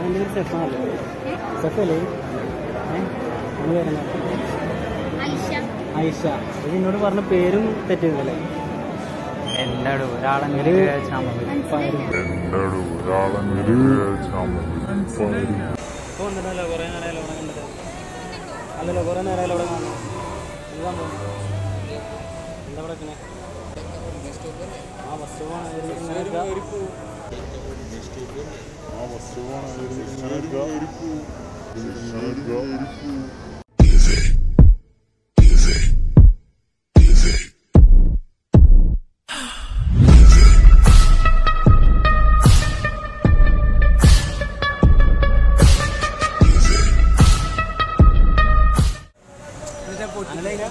എൻ്റെ പേര് സെഫാണല്ലേ സെഫല്ലേ ഏ നമ്മൾ പേരെന്താ ഐഷ ഐഷ ഇത് എന്നോട് പറഞ്ഞ പേരും തെറ്റിയതല്ലേ എല്ലാടും ഒരാളെങ്കിലും വിചാരിച്ചാൽ മതി എന്നോട് ഒരാളെങ്കിലും വിചാരിച്ചാൽ മതി ഇപ്പോൾ വന്നിട്ടല്ലോ കുറേ നേരമല്ലോ ഇവിടെ കണ്ടത് അല്ലല്ലോ കുറേ നേരമല്ലോ ഇവിടെ കാണുന്നു എന്താ സംഭവം എന്താ ഇവിടെ നിൽക്കണേ ആ ബസ് സ്റ്റോപ്പാണ് ഇങ്ങനെ നിൽക്കുക. ആ വസ്തുവാണ് ഇങ്ങനെ ഇങ്ങനെ ഇങ്ങനെ അല്ല ഇങ്ങനെ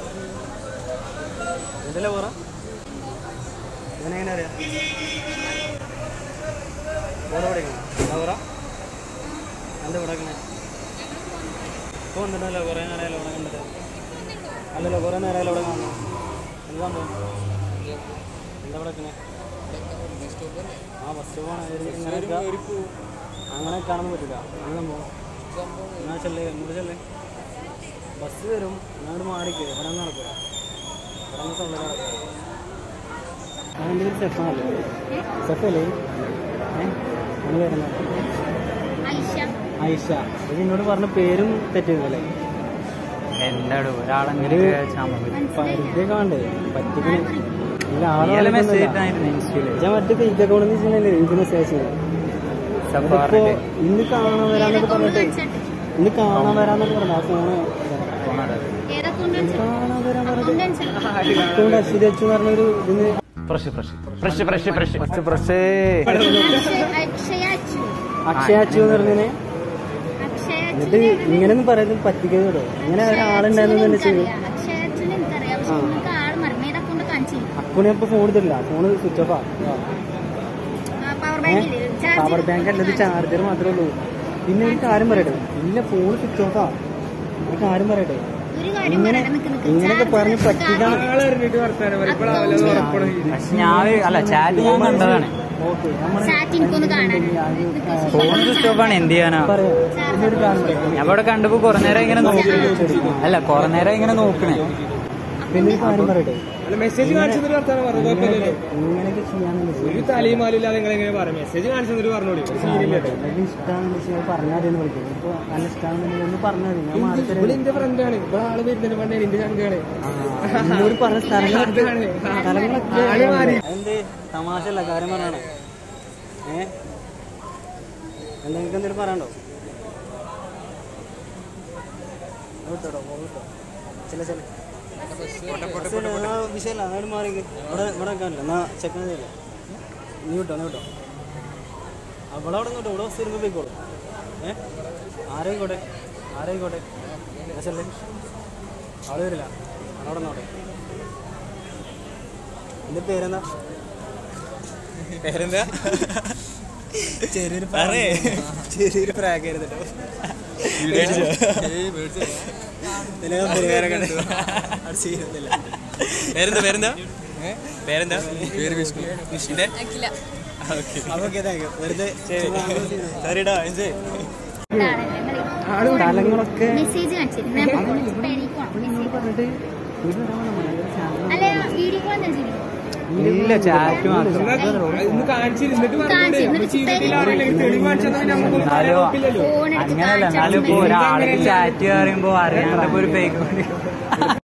ഇതിലെ പോറ ഇതിനെങ്ങനെ അറിയാം പോറ പഠിക്കണം എന്താ പോറ എന്താ പഠിക്കണേ ഇപ്പോൾ വന്നിട്ടല്ലോ കുറേ നേരമല്ലോ ഇവിടെ കണ്ടത് അല്ലല്ലോ കുറേ നേരമല്ലോ ഇവിടെ കാണുന്നു എന്താ സംഭവം എന്താ പഠിക്കണേ ആ ബസ് സ്റ്റോപ്പാണ് ഇങ്ങനെ നിൽക്കുക. അങ്ങനെ കാണാൻ പറ്റില്ല അങ്ങനെ സംഭവം എന്നാ ചെല്ലേ ഇങ്ങോട്ട് ചെല്ലേ ബസ് വരും അങ്ങോട്ട് മാറിക്ക് ഇവിടെ ഒന്നും നടക്കില്ല ഇവിടെ ഒന്നും സൗണ്ട് നടക്കില്ല എൻ്റെ പേര് സെഫാണല്ലേ സെഫല്ലേ ഏ നമ്മൾ വരുന്ന ഐഷ ഐഷ ഇത് എന്നോട് പറഞ്ഞ പേരും തെറ്റിയതല്ലേ എല്ലാടും ഒരാളെങ്കിലും വിചാരിച്ചാൽ മതി പരിചയം കാണണ്ടേ പറ്റിക്കണേ ഇല്ല ഇയാളെ മെസ്സേജ് ആളെ ഇട്ടായിരുന്നു ഇൻസ്റ്റയില് ഞാൻ മറ്റേ ഫേക്ക് അക്കൗണ്ട് വെച്ചിട്ടുണ്ടല്ലേ എനിക്ക് മെസ്സേജ് ചെയ്തു ഇപ്പോ സഫാറിന്റെ ഇന്ന് കാണാൻ വരാന്നൊക്കെ പറഞ്ഞിട്ട് കാണിച്ചിട്ട് ഇന്ന് കാണാൻ വരാന്നൊക്കെ പറഞ്ഞു ആ ഫോണ് ഫോണാണ് ഏതൊക്കെ ഉണ്ട് കാണാൻ വരാൻ പറഞ്ഞിട്ട് അക്കൗണ്ട് അക്കൗണ്ട് അശ്വതി അച്ചു എന്ന് പറഞ്ഞൊരു ഇതിന് fresh fresh fresh fresh fresh fresh fresh Akshaya Achu Akshaya Achu എന്ന് പറഞ്ഞതിനെ അക്ഷയ എന്നിട്ട് ഇങ്ങനെയൊന്നും പറയുന്നത് പറ്റിക്കുന്നത് ഇങ്ങനെ ഒരാളുണ്ടായിരുന്നു തന്നെ ചെയ്തു അക്ഷയ അച്ചുവിനെ എനിക്കറിയാം പക്ഷെ നിങ്ങൾക്ക് ആൾ മറന്നേത് അക്കൗണ്ട് കാണിച്ചില്ല അക്കുണി ഇപ്പൊ ഫോൺ തരില്ല ഫോൺ സ്വിച്ച് ഓഫാ പവർ ബാങ്കില്ലേ പവർ ബാങ്ക് അല്ലത് ചാർജർ മാത്രമേ ഉള്ളൂ പിന്നെ ഒരു കാര്യം പറയട്ടെ ഇല്ല ഫോൺ സ്വിച്ച് ഓഫാ ഒരു കാര്യം പറയട്ടെ ഒരു കാര്യം ഇങ്ങനെ പറയട്ടെ നിക്ക് നിക്ക് ഇങ്ങനെയൊക്കെ പറഞ്ഞ് പറ്റിക്കാൻ പക്ഷെ ഞാൻ അല്ല ചാറ്റ് ഞാൻ കണ്ടതാണ് ഓക്കെ നമ്മള് ചാറ്റ് എനിക്കൊന്ന് കാണാനുണ്ട് ഫോൺ സ്വിച്ച് ഓഫ് ആണ് എന്ത് ചെയ്യാനാ പറയാം ഇതൊരു കാര്യം പറയാം ഞാൻ ഇവിടെ കണ്ടപ്പോ കുറെ നേരം ഇങ്ങനെ നോക്കണേ അല്ല കുറെ നേരം ഇങ്ങനെ നോക്കണേ പിന്നെ ഒരു കാര്യം പറയട്ടെ മെസ്സേജ് കാണിച്ചെന്നിട്ട് വർത്താനം പറഞ്ഞു കുഴപ്പമില്ലല്ലോ ഇങ്ങനെയൊക്കെ ചെയ്യാന്ന് ഒരു തലയും മാലും ഇല്ലാതെ നിങ്ങൾ എങ്ങനെ പറയാം മെസ്സേജ് കാണിച്ചെന്നിട്ട് പറഞ്ഞോളി ഒരു സീനില്ല എനിക്ക് ഇഷ്ടമാണെന്ന് വെച്ചാൽ പറഞ്ഞാൽ മതി എന്ന് വിളിക്കും ഇപ്പൊ നല്ല ഇഷ്ടമാണെന്നുണ്ടെങ്കിൽ ഒന്ന് പറഞ്ഞാൽ മതി ഞാൻ മാറി ഇവിടെ തരാം എന്റെ ഫ്രണ്ടാണ് ഇവിടെ ആള് വരുന്നതിന് പണ്ടേ എന്റെ ചങ്കാണ് എന്നോട് പറഞ്ഞ സ്ഥലങ്ങളൊക്കെ അതാണ്. സ്ഥലങ്ങളൊക്കെ ആള് മാറി. എന്ത് തമാശ അല്ല കാര്യം പറഞ്ഞാണ് ഏ എന്തെങ്കിലും എന്തെങ്കിലും പറയണ്ടോ വിട്ടോ വിട്ടോ ചില ചില വിഷയമല്ല അങ്ങോട്ട് മാറി ഇവിടെ ഇവിടെ കാണില്ല എന്നാ ചെക്കൻ ചെയ്യില്ല നീ വിട്ടോ നീ വിട്ടോ അവളെ അവിടെ നിന്നോട്ടോ ഇവിടെ ബസ് വരുമ്പോൾ പോയിക്കോളൂ ഏ ആരെയിക്കോട്ടെ ആരെയിക്കോട്ടെ ചെല്ലേ അവള് വരില്ല അവിടെ നോട്ടെ എന്റെ പേരെന്താ പേരെന്താ ചെറിയൊരു ചെറിയൊരു പ്രാഗ് ആയിരുന്നു കേട്ടോ ഇതിലെ പുള്ളിക്കാരെ കണ്ടു. അവിടെ ചെയ്യുന്നില്ല. പേരെന്താ പേരെന്താ പേരെന്താ പേര് വിഷ്ണു വിഷ്ണുന്റെ അപ്പൊ okay, thank you. വെറുതെ സോറിടാ എൻജോയ് സ്ഥലങ്ങളൊക്കെ മെസ്സേജ് കാണിച്ചിരുന്നു പേരിൽ പോണം മെസ്സേജ് പറഞ്ഞിട്ട് വീട്ടിൽ വരാൻ നമ്മൾ ഭയങ്കര channel അല്ല വീഡിയോ കോൾ എന്താ ചെയ്യുന്നത് ഇല്ല ചാറ്റ് മാത്രം ഇന്ന് കാണിച്ചിരുന്നിട്ട് കാണിച്ച് പറഞ്ഞോളി എന്നിട്ട് ചെയ്തിട്ടില്ല അറിയില്ലെങ്കിൽ തെളിവ് കാണിച്ചാൽ നമുക്ക് എന്നാലും കുഴപ്പമില്ലല്ലോ ഫോൺ എടുത്ത് അങ്ങനല്ല എന്നാലും ഇപ്പൊ ഒരാൾക്ക് ചാറ്റ് പറയുമ്പോ അറിയാണ്ടപ്പോ ഒരു ഫേക്ക്